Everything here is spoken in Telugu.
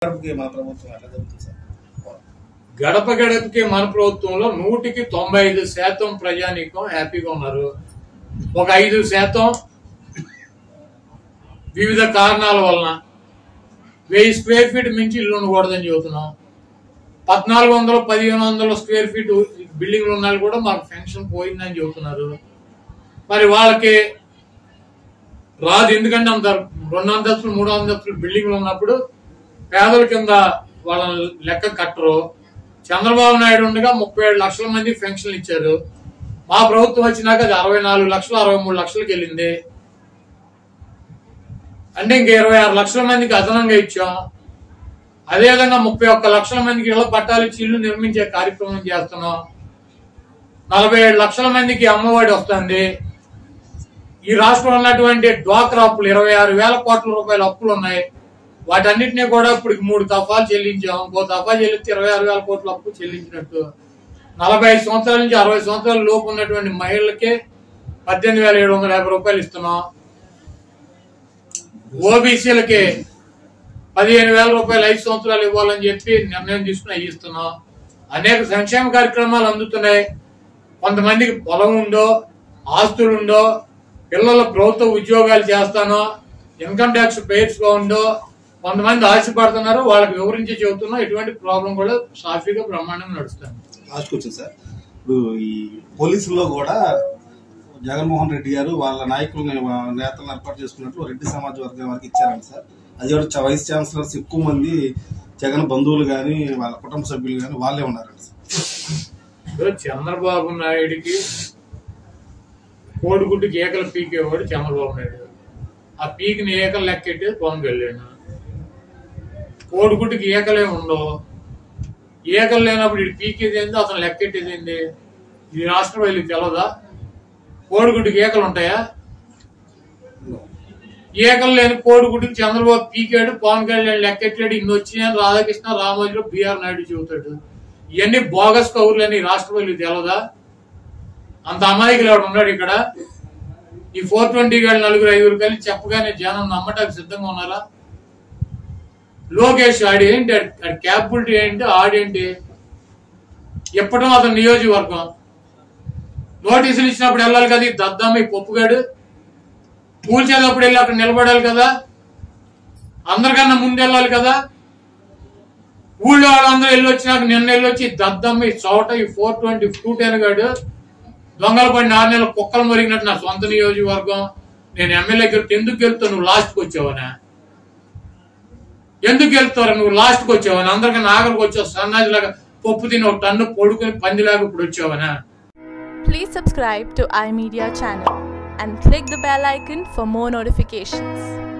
గడపకి మన ప్రభుత్వం ఎట్లా జరుగుతుంది సార్ గడప గడపకి మన ప్రభుత్వంలో నూటికి తొంభై ఐదు శాతం ప్రజానీకం హ్యాపీగా ఉన్నారు ఒక ఐదు శాతం వివిధ కారణాల వలన వెయ్యి స్క్వేర్ ఫీట్ మించి ఇల్లు ఉండకూడదని చెబుతున్నాం పద్నాలుగు వందలు పదిహేను వందల స్క్వేర్ ఫీట్ బిల్డింగ్లు ఉన్నాయి కూడా మాకు పెన్షన్ పోయిందని చెబుతున్నారు మరి వాళ్ళకి రాదు ఎందుకంటే అంత రెండు అంతస్తులు మూడు అంతస్తులు బిల్డింగ్లు ఉన్నప్పుడు పేదల కింద వాళ్ళని లెక్క కట్టరు చంద్రబాబు నాయుడు ఉండగా ముప్పై ఏడు లక్షల మంది పెన్షన్లు ఇచ్చారు మా ప్రభుత్వం వచ్చినాక అది అరవై నాలుగు లక్షలు అరవై మూడు లక్షలకి వెళ్ళింది అంటే ఇంక ఇరవై ఆరు లక్షల మందికి అదనంగా ఇచ్చాం అదేవిధంగా ముప్పై ఒక్క లక్షల మందికి ఇళ్ల పట్టాలు ఇచ్చి ఇల్లు నిర్మించే కార్యక్రమం చేస్తున్నాం నలభై ఏడు లక్షల మందికి అమ్మఒడి వస్తుంది ఈ రాష్ట్రంలో ఉన్నటువంటి డ్వాక్రా అప్పులు ఇరవై ఆరు వేల కోట్ల రూపాయల అప్పులు ఉన్నాయి వాటన్నిటినీ కూడా ఇప్పుడు మూడు దఫాలు చెల్లించాం ఇంకో దఫా చెల్లిస్తే ఇరవై ఆరు వేల కోట్ల అప్పు చెల్లించినట్టు నలభై ఐదు సంవత్సరాల నుంచి అరవై సంవత్సరాల లోపు ఉన్నటువంటి మహిళలకే పద్దెనిమిది వేల ఏడు వందల యాభై రూపాయలు ఇస్తున్నాం ఓబీసీలకి పదిహేను వేల రూపాయలు ఐదు సంవత్సరాలు ఇవ్వాలని చెప్పి నిర్ణయం తీసుకుని అవి ఇస్తున్నాం అనేక సంక్షేమ కార్యక్రమాలు అందుతున్నాయి కొంతమందికి పొలం ఉందో ఆస్తులు ఉందో పిల్లల ప్రభుత్వ ఉద్యోగాలు చేస్తానో ఇన్కమ్ ట్యాక్స్ పేర్స్ గా ఉందో కొంతమంది ఆశపడుతున్నారు వాళ్ళకి వివరించి చెబుతున్నా ఎటువంటి ప్రాబ్లం కూడా సాఫీగా బ్రహ్మాండంగా నడుస్తుంది లాస్ట్కి వచ్చింది సార్ ఇప్పుడు ఈ పోలీసుల్లో కూడా జగన్మోహన్ రెడ్డి గారు వాళ్ళ నాయకులని వా- నేతలను ఏర్పాటు చేసుకున్నట్లు రెడ్డి సమాజ వర్గం వారికి ఇచ్చారండి సార్ అది కూడా చ- వైస్ ఛాన్సలర్స్ ఎక్కువ మంది జగన్ బంధువులు కానీ వాళ్ళ కుటుంబ సభ్యులు కానీ వాళ్ళే ఉన్నారండి సార్ ఇప్పుడు చంద్రబాబు నాయుడికి కోడిగుడ్డుకి ఏకలు పీకేవాడు చంద్రబాబు నాయుడు ఆ పీకిని ఏకలు లెక్కెట్టేది పవన్ కళ్యాణ్ కోడిగుడ్డుకి ఏకలే ఉండవు ఏకలు లేనప్పుడు ఇటు పీకేది ఏంది అతను లెక్కెట్టేది ఏంది ఇది రాష్ట్రం వెళ్ళి తెలదా కోడిగుడ్డుకి ఏకలు ఉంటాయా ఏకలు లేని కోడిగుడ్డుకి చంద్రబాబు పీకాడు పవన్ కళ్యాణ్ లెక్కెట్టాడు ఇన్ని వచ్చినాయని రాధాకృష్ణ రామోజీరావు బిఆర్ నాయుడు చెబుతాడు ఇవన్నీ బోగస్ కౌర్లని రాష్ట్రపతి తెలదా అంత అమాయకులు ఎవడు ఉన్నాడు ఇక్కడ ఈ ఫోర్ ట్వంటీ గారు నలుగురు ఐదుగురు కలిసి చెప్పగానే జనం నమ్మటానికి సిద్ధంగా ఉన్నారా లోకేష్ ఆడి ఏంటి ఆడి క్యాపబిలిటీ ఏంటి ఆడేంటి ఎప్పటం అతని నియోజకవర్గం నోటీసులు ఇచ్చినప్పుడు వెళ్ళాలి కదా ఈ దద్దామ ఈ పప్పుగాడు కూల్చేటప్పుడు వెళ్ళి అక్కడ నిలబడాలి కదా అందరికన్నా ముందు వెళ్ళాలి కదా ఊళ్ళో వాళ్ళందరూ వెళ్ళి వచ్చినాక నిన్న వెళ్ళి వచ్చి దద్దమ్మ ఈ చోట ఈ ఫోర్ ట్వంటీ ఫ్రూట్ గాడు దొంగలు పడిన ఆరు నెలల కుక్కలు మరిగినట్టు నా సొంత నియోజకవర్గం నేను ఎమ్మెల్యే గెలితే ఎందుకు వెళ్తావు నువ్వు లాస్ట్కి వచ్చావనా ఎందుకు వెళ్తావు నువ్వు లాస్ట్కి వచ్చావని అందరికన్నా ఆఖరికి వచ్చావు సన్నాజిలాగా పప్పు తిని ఒక టన్ను పొడుకుని పందిలాగా ఇప్పుడు వచ్చావనా Please subscribe to iMedia channel and click the bell icon for more notifications.